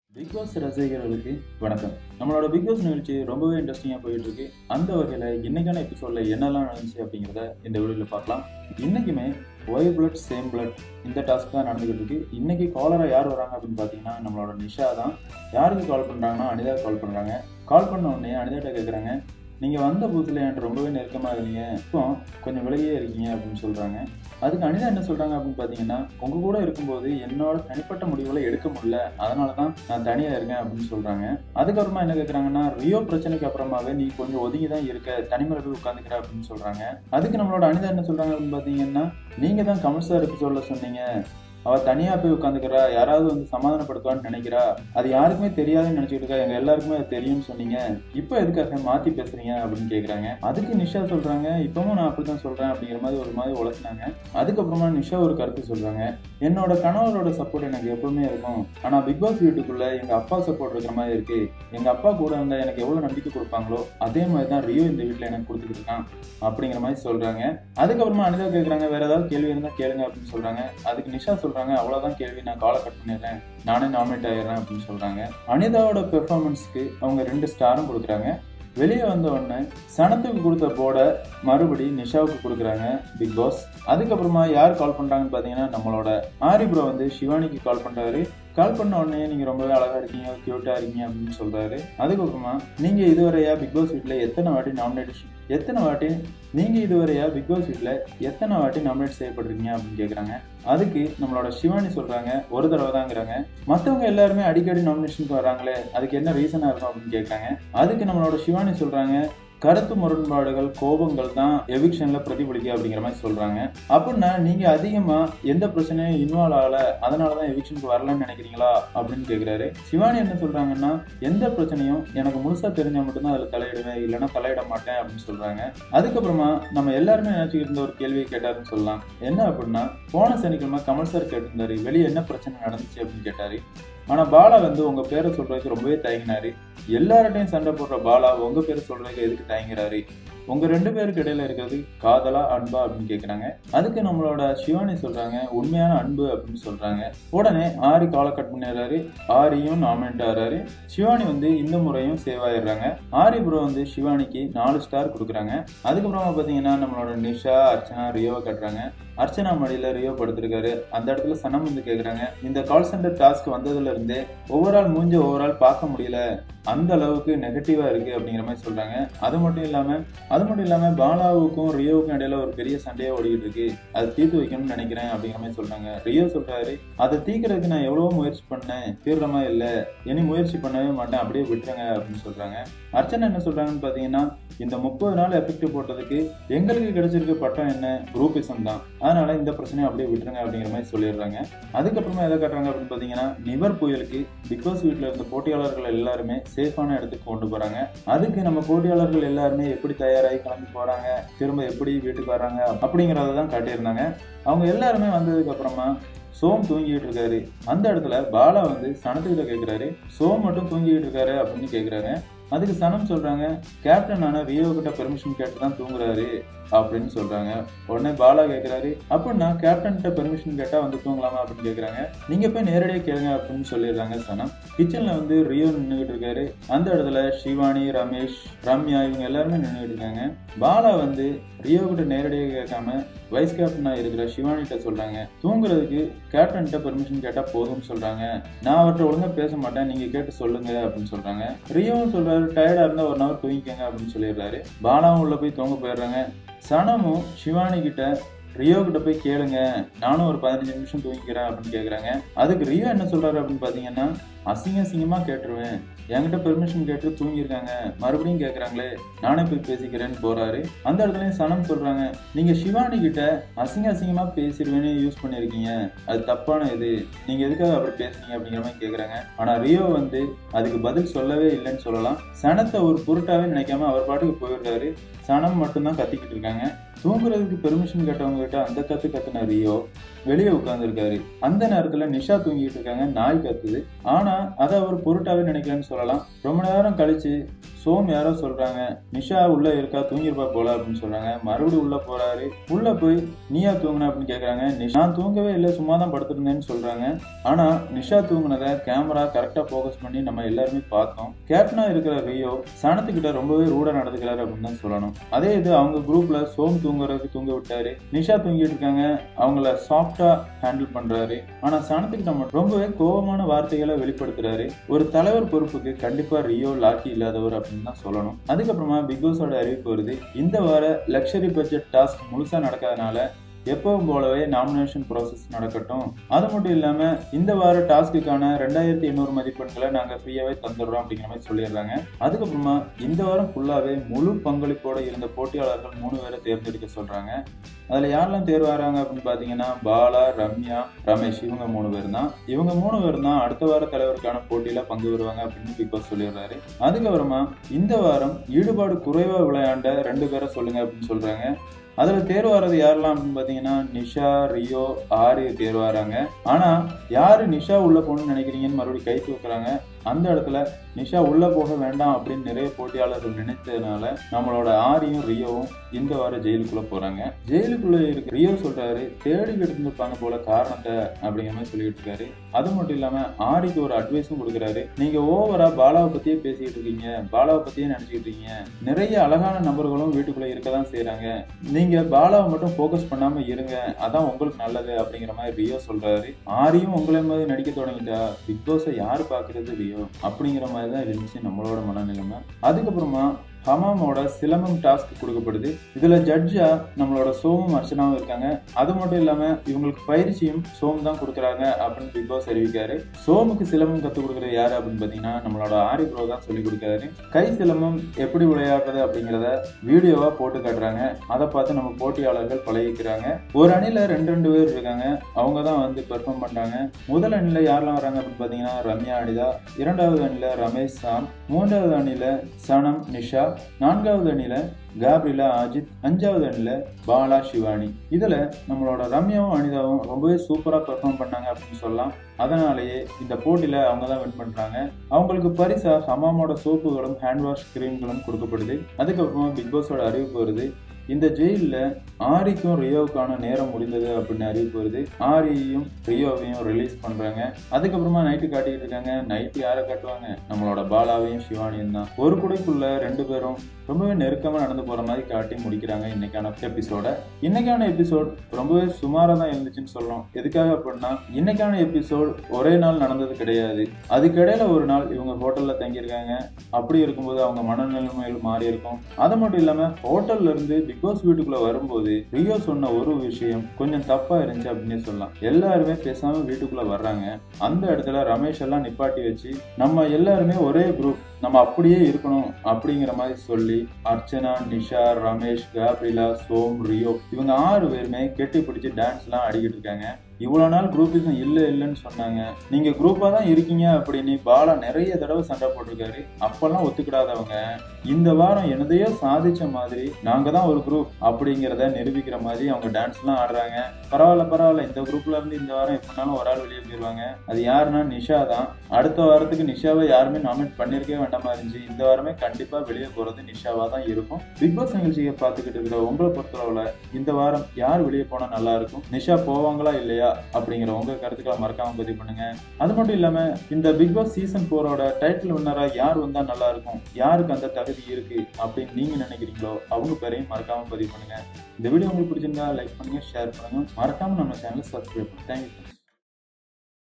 big pass ரசிகர்களுக்கு வணக்கம் நம்மளோட பிக் பாஸ் நிகழ்ச்சி ரொம்பவே இன்ட்ரெஸ்டிங்காக போயிட்டு இருக்கு அந்த வகையில் இன்னைக்கான எபிசோட்ல என்னெல்லாம் நடந்துச்சு அப்படிங்கிறத இந்த வீடியோவில் பார்க்கலாம் இன்னைக்குமே ஒய் பிளட் சேம் பிளட் இந்த டாஸ்க் தான் நடந்துகிட்டு இருக்கு இன்னைக்கு காலராக யார் வராங்க அப்படின்னு பார்த்தீங்கன்னா நம்மளோட நிஷா தான் யாருக்கு கால் பண்ணுறாங்கன்னா அனிதா கால் பண்ணுறாங்க கால் பண்ண உடனே அனிதாட்ட கேட்குறாங்க நீங்கள் வந்த புதுசில் என்கிட்ட ரொம்பவே நெருக்கமாக இருந்தீங்க இப்போ கொஞ்சம் விலகியே இருக்கீங்க அப்படின்னு சொல்கிறாங்க அதுக்கு அனிதா என்ன சொல்கிறாங்க அப்படின்னு பார்த்தீங்கன்னா உங்கள் கூட இருக்கும்போது என்னோட தனிப்பட்ட முடிவுகளை எடுக்க முடியல அதனால தான் நான் தனியாக இருக்கேன் அப்படின்னு சொல்கிறாங்க அதுக்கப்புறமா என்ன கேட்குறாங்கன்னா ரியோ பிரச்சனைக்கு அப்புறமாவே நீ கொஞ்சம் ஒதுங்கி தான் இருக்க தனிமையில் போய் உட்காந்துக்கிற அப்படின்னு சொல்கிறாங்க அதுக்கு நம்மளோட அனிதா என்ன சொல்கிறாங்க அப்படின்னு பார்த்தீங்கன்னா நீங்கள் தான் கமல் சார் எபிசோடில் சொன்னீங்க அவ தனியா போய் உட்காந்துக்கிறா யாராவது வந்து சமாதானப்படுத்துவான்னு நினைக்கிறா அது யாருக்குமே தெரியாதுன்னு நினைச்சிட்டு இருக்கா எங்க எல்லாருக்குமே அது தெரியும்னு சொன்னீங்க இப்போ எதுக்காக மாத்தி பேசுறீங்க அப்படின்னு கேக்குறாங்க அதுக்கு நிஷா சொல்றாங்க இப்பவும் நான் அப்படிதான் சொல்றேன் அப்படிங்கிற மாதிரி ஒரு மாதிரி உழைச்சினாங்க அதுக்கப்புறமா நிஷா ஒரு கருத்து சொல்றாங்க என்னோட கணவரோட சப்போர்ட் எனக்கு எப்பவுமே இருக்கும் ஆனா பிக் பாஸ் வீட்டுக்குள்ள எங்க அப்பா சப்போர்ட் இருக்கிற மாதிரி இருக்கு எங்க அப்பா கூட இருந்தா எனக்கு எவ்வளவு நம்பிக்கை கொடுப்பாங்களோ அதே மாதிரி தான் ரியோ இந்த வீட்டுல எனக்கு கொடுத்துட்டு இருக்கான் அப்படிங்கிற மாதிரி சொல்றாங்க அதுக்கப்புறமா அனிதா கேக்குறாங்க வேற ஏதாவது கேள்வி இருந்தா கேளுங்க அப்படின்னு சொல்றாங்க அதுக்கு நிஷா சொல்றாங்க அவ்வளவுதான் கேள்வி நான் காலை கட் பண்ணிடுறேன் நானே நாமினேட் ஆயிடுறேன் அப்படின்னு சொல்றாங்க அனிதாவோட பெர்ஃபார்மன்ஸ்க்கு அவங்க ரெண்டு ஸ்டாரும் கொடுக்குறாங்க வெளியே வந்த உடனே சனத்துக்கு கொடுத்த போர்டை மறுபடி நிஷாவுக்கு கொடுக்குறாங்க பிக் பாஸ் அதுக்கப்புறமா யார் கால் பண்றாங்கன்னு பாத்தீங்கன்னா நம்மளோட ஆரி ப்ரோ வந்து சிவானிக்கு கால் பண்றாரு கால் பண்ண உடனே நீங்க ரொம்பவே அழகா இருக்கீங்க கியூட்டா இருக்கீங்க அப்படின்னு சொல்றாரு அதுக்கப்புறமா நீங்க இதுவரையா பிக் பாஸ் வீட்ல எத்தனை வாட்டி நாமினேஷன் எத்தனை வாட்டி நீங்க இதுவரையா பிக் பாஸ் வீட்ல எத்தனை வாட்டி நாமினேட் செய்யப்படுறீங்க அப்படின்னு கேக்குறாங்க அதுக்கு நம்மளோட சிவானி சொல்றாங்க ஒரு தடவை தாங்கிறாங்க மற்றவங்க எல்லாருமே அடிக்கடி நாமினேஷனுக்கு வராங்களே அதுக்கு என்ன ரீசனா இருக்கும் அப்படின்னு கேட்குறாங்க அதுக்கு நம்மளோட சிவானி சொல்றாங்க கருத்து முரண்பாடுகள் கோபங்கள் தான் எவிக்ஷன்ல பிரதிபலிக்க அப்படிங்கிற மாதிரி சொல்றாங்க அப்படின்னா நீங்க அதிகமா எந்த பிரச்சனையும் இன்வால்வ் ஆகல அதனால தான் எவிக்ஷனுக்கு வரலன்னு நினைக்கிறீங்களா அப்படின்னு கேக்குறாரு சிவானி என்ன சொல்றாங்கன்னா எந்த பிரச்சனையும் எனக்கு முழுசா தெரிஞ்சா மட்டும்தான் அதுல தலையிடுவேன் இல்லைன்னா தலையிட மாட்டேன் அப்படின்னு சொல்றாங்க அதுக்கப்புறமா நம்ம எல்லாருமே நினைச்சுக்கிட்டு இருந்த ஒரு கேள்வியை கேட்டாருன்னு சொல்லலாம் என்ன அப்படின்னா போன சனிக்கிழமை கமல் சார் கேட்டிருந்தாரு வெளியே என்ன பிரச்சனை நடந்துச்சு அப்படின்னு கேட்டாரு ஆனா பாலா வந்து உங்க பேரை சொல்றதுக்கு ரொம்பவே தயங்கினாரு எல்லார்ட்டையும் சண்டை போடுற பாலா உங்க பேரை சொல்றதுக்கு எதுக்கு தயங்குறாரு உங்க ரெண்டு பேருக்கு இடையில இருக்கிறது காதலா அன்பா அப்படின்னு கேக்குறாங்க அதுக்கு நம்மளோட சிவானி சொல்றாங்க உண்மையான அன்பு அப்படின்னு சொல்றாங்க உடனே ஆரி காலை கட் பண்ணிடுறாரு ஆரியும் நாமினேட் ஆறாரு சிவானி வந்து இந்த முறையும் சேவ் ஆயிடுறாங்க ஆரி ப்ரோ வந்து சிவானிக்கு நாலு ஸ்டார் கொடுக்குறாங்க அதுக்கப்புறமா பாத்தீங்கன்னா நம்மளோட நிஷா அர்ச்சனா ரியோவை கட்டுறாங்க அர்ச்சனா மடியில ரியோ படுத்திருக்காரு அந்த இடத்துல சனம் வந்து கேக்குறாங்க இந்த கால் சென்டர் டாஸ்க் வந்ததுல இருந்தே ஓவரால் மூஞ்ச ஓவரால் பார்க்க முடியல அந்த அளவுக்கு நெகட்டிவா இருக்கு அப்படிங்கிற மாதிரி சொல்றாங்க அது மட்டும் இல்லாம அது மட்டும் இல்லாம பாலாவுக்கும் ரியோவுக்கும் இடையில ஒரு பெரிய சண்டையா ஓடிக்கிட்டு இருக்கு அது தீர்த்து வைக்கணும்னு நினைக்கிறேன் அப்படிங்கிற மாதிரி சொல்றாங்க ரியோ சொல்றாரு அதை தீர்க்கறதுக்கு நான் எவ்வளவோ முயற்சி பண்ணேன் தீர்றமா இல்ல இனி முயற்சி பண்ணவே மாட்டேன் அப்படியே விட்டுருங்க அப்படின்னு சொல்றாங்க அர்ச்சனை என்ன சொல்றாங்கன்னு பாத்தீங்கன்னா இந்த முப்பது நாள் எஃபெக்ட் போட்டதுக்கு எங்களுக்கு கிடைச்சிருக்க பட்டம் என்ன குரூப்பிசம் தான் அதனால இந்த பிரச்சனையை அப்படியே விட்டுருங்க அப்படிங்கிற மாதிரி சொல்லிடுறாங்க அதுக்கப்புறமா எதை காட்டுறாங்க அப்படின்னு பாத்தீங்கன்னா நிவர் புயலுக்கு பிக் பாஸ் வீட்டில் இருந்த போட்டியாளர்கள் எல்லாருமே சேஃபான இடத்துக்கு கொண்டு போறாங்க அதுக்கு நம்ம போட்டியாளர்கள் எல்லாருமே எப்படி தயாராகி கிளம்பி போறாங்க திரும்ப எப்படி வீட்டுக்கு வர்றாங்க அப்படிங்கறத தான் காட்டியிருந்தாங்க அவங்க எல்லாருமே வந்ததுக்கு அப்புறமா சோம் தூங்கிட்டு இருக்காரு அந்த இடத்துல பாலா வந்து சனத்துக்கிட்ட கேட்கிறாரு சோம் மட்டும் தூங்கிட்டு இருக்காரு அப்படின்னு கேட்கிறாரு அதுக்கு சனம் சொல்றாங்க கேப்டன் ஆனா ரியோ கிட்ட பெர்மிஷன் கேட்டு தான் தூங்குறாரு அப்படின்னு சொல்றாங்க உடனே பாலா கேக்குறாரு அப்படின்னா கேப்டன் கிட்ட பெர்மிஷன் கேட்டா வந்து தூங்கலாமா அப்படின்னு கேக்குறாங்க நீங்க போய் நேரடியாக கேளுங்க அப்படின்னு சொல்லிடுறாங்க சனம் கிச்சன்ல வந்து ரியோ நின்றுகிட்டு இருக்காரு அந்த இடத்துல சிவானி ரமேஷ் ரம்யா இவங்க எல்லாருமே நின்றுகிட்டு இருக்காங்க பாலா வந்து ரியோ கிட்ட நேரடியாக கேட்காம வைஸ் கேப்டனா இருக்கிற சிவானிகிட்ட சொல்றாங்க தூங்குறதுக்கு கேப்டன்கிட்ட பெர்மிஷன் கேட்டா போதும்னு சொல்றாங்க நான் அவர்கிட்ட ஒழுங்கா பேச மாட்டேன் நீங்க கேட்டு சொல்லுங்க அப்படின்னு சொல்றாங்க ரியோவும் சொல்றாரு டயர்டா இருந்தா ஒரு நாள் தூங்கிக்கங்க அப்படின்னு சொல்லிடுறாரு பாலாவும் உள்ள போய் தூங்க போயிடுறாங்க சனமும் சிவானி கிட்ட ரியோ கிட்ட போய் கேளுங்க நானும் ஒரு பதினஞ்சு நிமிஷம் தூங்கிக்கிறேன் அப்படின்னு கேக்குறாங்க அதுக்கு ரியோ என்ன சொல்றாரு அப்படின்னு பாத்தீங்கன்னா அசிங்க அசிங்கமா கேட்டுருவேன் என்கிட்ட பெர்மிஷன் கேட்டு தூங்கியிருக்காங்க மறுபடியும் கேக்குறாங்களே நானே போய் பேசிக்கிறேன்னு போறாரு அந்த இடத்துலயும் சனம் சொல்றாங்க நீங்க சிவானி கிட்ட அசிங்க அசிங்கமா பேசிடுவேன்னு யூஸ் பண்ணிருக்கீங்க அது தப்பான இது நீங்க எதுக்காக அப்படி பேசுனீங்க அப்படிங்கிற மாதிரி கேக்குறாங்க ஆனா ரியோ வந்து அதுக்கு பதில் சொல்லவே இல்லைன்னு சொல்லலாம் சனத்தை ஒரு பொருட்டாவே நினைக்காம அவர் பாட்டுக்கு போயிடுறாரு சனம் மட்டும்தான் கத்திக்கிட்டு இருக்காங்க தூங்குறதுக்கு பெர்மிஷன் கேட்டவங்க கிட்ட அந்த கத்து கத்துன ரியோ வெளியே உட்காந்துருக்காரு அந்த நேரத்துல நிஷா தூங்கிட்டு இருக்காங்க நாய் கத்துது ஆனா அதை அவர் பொருட்டாவே நினைக்கலன்னு சொல்லலாம் ரொம்ப நேரம் கழிச்சு சோம் யாரோ சொல்றாங்க நிஷா உள்ள இருக்கா தூங்கிருப்பா போல அப்படின்னு சொல்றாங்க மறுபடியும் உள்ள போறாரு உள்ள போய் நீயா தூங்குன அப்படின்னு கேக்குறாங்க நிஷா நான் தூங்கவே இல்லை சும்மா தான் படுத்திருந்தேன்னு சொல்றாங்க ஆனா நிஷா தூங்குனதை கேமரா கரெக்டா போக்கஸ் பண்ணி நம்ம எல்லாருமே பார்த்தோம் கேப்டனா இருக்கிற ரியோ சனத்துக்கிட்ட ரொம்பவே ரூடா நடந்துக்கிறாரு அப்படின்னு தான் சொல்லணும் அதே இது அவங்க குரூப்ல சோம் தூங்குறதுக்கு தூங்க விட்டாரு நிஷா தூங்கிட்டு இருக்காங்க அவங்கள சாஃப்டா ஹேண்டில் பண்றாரு ஆனா சனத்துக்கிட்ட மட்டும் ரொம்பவே கோபமான வார்த்தைகளை வெளிப்படுத்துறாரு ஒரு தலைவர் பொறுப்புக்கு கண்டிப்பா ரியோ லாக்கி இல்லாதவர் அப்படின்னு தான் சொல்லணும் அதுக்கப்புறமா பிக் பாஸோட அறிவிப்பு வருது இந்த வார லக்ஸரி பட்ஜெட் டாஸ்க் முழுசா நடக்காதனால எப்பவும் போலவே நாமினேஷன் ப்ராசஸ் நடக்கட்டும் அது மட்டும் இல்லாம இந்த வார டாஸ்க்குக்கான ரெண்டாயிரத்தி எண்ணூறு மதிப்பெண்களை நாங்க ஃப்ரீயாவே தந்துடுறோம் அப்படிங்கிற மாதிரி சொல்லிடுறாங்க அதுக்கப்புறமா இந்த வாரம் ஃபுல்லாவே முழு பங்களிப்போட இருந்த போட்டியாளர்கள் மூணு பேரை தேர்ந்தெடுக்க சொல்றாங்க அதுல யாரெல்லாம் தேர்வாகிறாங்க அப்படின்னு பாத்தீங்கன்னா பாலா ரம்யா ரமேஷ் இவங்க மூணு பேர் தான் இவங்க மூணு பேர் தான் அடுத்த வார தலைவருக்கான போட்டியில பங்கு பெறுவாங்க அப்படின்னு பிக் பாஸ் சொல்லிடுறாரு அதுக்கப்புறமா இந்த வாரம் ஈடுபாடு குறைவா விளையாண்ட ரெண்டு பேரை சொல்லுங்க அப்படின்னு சொல்றாங்க அதில் தேர்வாகிறது யாரெல்லாம் அப்படின்னு பார்த்தீங்கன்னா நிஷா ரியோ ஆறு தேர்வாகிறாங்க ஆனால் யார் நிஷா உள்ளே போகணும்னு நினைக்கிறீங்கன்னு மறுபடியும் கை தூக்குறாங்க அந்த இடத்துல நிஷா உள்ளே போக வேண்டாம் அப்படின்னு நிறைய போட்டியாளர்கள் நினைத்ததுனால நம்மளோட ஆரியும் ரியோவும் இந்த வாரம் ஜெயிலுக்குள்ளே போகிறாங்க ஜெயிலுக்குள்ளே இருக்க ரியோ சொல்கிறாரு தேடி எடுத்துருப்பாங்க போல காரணத்தை அப்படிங்கிற மாதிரி சொல்லிட்டு இருக்காரு அது மட்டும் இல்லாமல் ஆரிக்கு ஒரு அட்வைஸும் கொடுக்குறாரு நீங்கள் ஓவராக பாலாவை பற்றியே பேசிக்கிட்டு இருக்கீங்க பாலாவை பற்றியே நினச்சிக்கிட்டு இருக்கீங்க நிறைய அழகான நபர்களும் வீட்டுக்குள்ளே இருக்க தான் செய்கிறாங்க நீங்க பாலாவை மட்டும் ஃபோக்கஸ் பண்ணாம இருங்க அதான் உங்களுக்கு நல்லது அப்படிங்கிற மாதிரி ரியோ சொல்றாரு ஆரியும் உங்களை மாதிரி நடிக்க தொடங்கிட்டா பிக் பாஸை யாரு பாக்குறது ரியோ அப்படிங்கிற மாதிரி தான் இருந்துச்சு நம்மளோட மனநிலைமை அதுக்கப்புறமா ஹமாமோட சிலம்பம் டாஸ்க் கொடுக்கப்படுது இதுல ஜட்ஜா நம்மளோட சோமும் அர்ச்சனாவும் இருக்காங்க அது மட்டும் இல்லாம இவங்களுக்கு பயிற்சியும் சோம் தான் கொடுக்குறாங்க அப்படின்னு பிக் பாஸ் அறிவிக்காரு சோமுக்கு சிலம்பம் கத்துக் கொடுக்குறது யாரு அப்படின்னு பாத்தீங்கன்னா நம்மளோட ஆரி ப்ரோ தான் சொல்லி கொடுக்காரு கை சிலம்பம் எப்படி விளையாடுறது அப்படிங்கிறத வீடியோவா போட்டு காட்டுறாங்க அதை பார்த்து நம்ம போட்டியாளர்கள் பழகிக்கிறாங்க ஒரு அணில ரெண்டு ரெண்டு பேர் இருக்காங்க அவங்க தான் வந்து பெர்ஃபார்ம் பண்றாங்க முதல் அணில யாரெல்லாம் வராங்க அப்படின்னு பாத்தீங்கன்னா ரம்யா அனிதா இரண்டாவது அணில ரமேஷ் சாம் மூன்றாவது அணில சனம் நிஷா நான்காவது அணில காப்ரிலா அஜித் அஞ்சாவது அணில பாலா சிவானி இதுல நம்மளோட ரம்யாவும் அனிதாவும் ரொம்பவே சூப்பரா பெர்ஃபார்ம் பண்ணாங்க அப்படின்னு சொல்லலாம் அதனாலேயே இந்த போட்டியில அவங்க தான் வின் பண்றாங்க அவங்களுக்கு பரிசா ஹமாமோட சோப்புகளும் ஹேண்ட் வாஷ் கிரீம்களும் கொடுக்கப்படுது அதுக்கப்புறமா பிக் பாஸோட அறிவிப்பு வருது இந்த ஜெயிலில் ஆரிக்கும் ரியோவுக்கான நேரம் முடிந்தது அப்படின்னு அறிவிப்பு வருது ஆரியையும் ரியோவையும் ரிலீஸ் பண்றாங்க அதுக்கப்புறமா நைட்டு காட்டிக்கிட்டு இருக்காங்க நைட்டு யாரை காட்டுவாங்க நம்மளோட பாலாவையும் சிவானியும் தான் ஒரு குடைக்குள்ள ரெண்டு பேரும் ரொம்பவே நெருக்கமா நடந்து போற மாதிரி காட்டி முடிக்கிறாங்க இன்னைக்கான எபிசோட இன்னைக்கான எபிசோட் ரொம்பவே சுமாரா தான் இருந்துச்சுன்னு சொல்லலாம் எதுக்காக அப்படின்னா இன்னைக்கான எபிசோட் ஒரே நாள் நடந்தது கிடையாது அதுக்கிடையில ஒரு நாள் இவங்க ஹோட்டல்ல தங்கியிருக்காங்க அப்படி இருக்கும்போது அவங்க மனநிலைமைகள் மாறி இருக்கும் அது மட்டும் இல்லாம ஹோட்டல்ல இருந்து பிக் பாஸ் வீட்டுக்குள்ள வரும்போது ரியோ சொன்ன ஒரு விஷயம் கொஞ்சம் தப்பா இருந்துச்சு அப்படின்னு சொல்லலாம் எல்லாருமே பேசாம வீட்டுக்குள்ள வர்றாங்க அந்த இடத்துல ரமேஷ் எல்லாம் நிப்பாட்டி வச்சு நம்ம எல்லாருமே ஒரே குரூப் நம்ம அப்படியே இருக்கணும் அப்படிங்கிற மாதிரி சொல்லி அர்ச்சனா நிஷா ரமேஷ் காப்ரிலா சோம் ரியோ இவங்க ஆறு பேருமே கெட்டி பிடிச்சி டான்ஸ் எல்லாம் ஆடிக்கிட்டு இருக்காங்க இவ்வளவு நாள் குரூப்பிசம் இல்ல இல்லைன்னு சொன்னாங்க நீங்க குரூப்பா தான் இருக்கீங்க அப்படின்னு பாலா நிறைய தடவை சண்டை போட்டிருக்காரு அப்பெல்லாம் ஒத்துக்கிடாதவங்க இந்த வாரம் என்னதையோ சாதிச்ச மாதிரி நாங்க தான் ஒரு குரூப் அப்படிங்கிறத நிரூபிக்கிற மாதிரி அவங்க டான்ஸ் எல்லாம் ஆடுறாங்க பரவாயில்ல பரவாயில்ல இந்த குரூப்ல இருந்து இந்த வாரம் எப்படினாலும் ஒரு ஆள் வெளியே போயிருவாங்க அது யாருன்னா நிஷா தான் அடுத்த வாரத்துக்கு நிஷாவை யாருமே நாமினேட் பண்ணிருக்கவே வேண்டாமா இருந்துச்சு இந்த வாரமே கண்டிப்பா வெளியே போறது நிஷாவா தான் இருக்கும் பிக் பாஸ் நிகழ்ச்சியை பார்த்துக்கிட்டு இருக்கிற உங்களை பொறுத்தளவுல இந்த வாரம் யார் வெளியே போனா நல்லா இருக்கும் நிஷா போவாங்களா இல்லையா அப்படிங்கிற உங்க கருத்துக்களை மறக்காம பதிவு பண்ணுங்க அது மட்டும் இல்லாம இந்த பிக் பாஸ் சீசன் போரோட டைட்டில் வின்னரா யார் வந்தா நல்லா இருக்கும் யாருக்கு அந்த தகுதி இருக்கு அப்படின்னு நீங்க நினைக்கிறீங்களோ அவங்க பேரையும் மறக்காம பதிவு பண்ணுங்க இந்த வீடியோ உங்களுக்கு பிடிச்சிருந்தா லைக் பண்ணுங்க ஷேர் பண்ணுங்க மறக்காம நம்ம சேனலை சப்ஸ்கிரைப் பண்ணுங்க தேங்க்யூ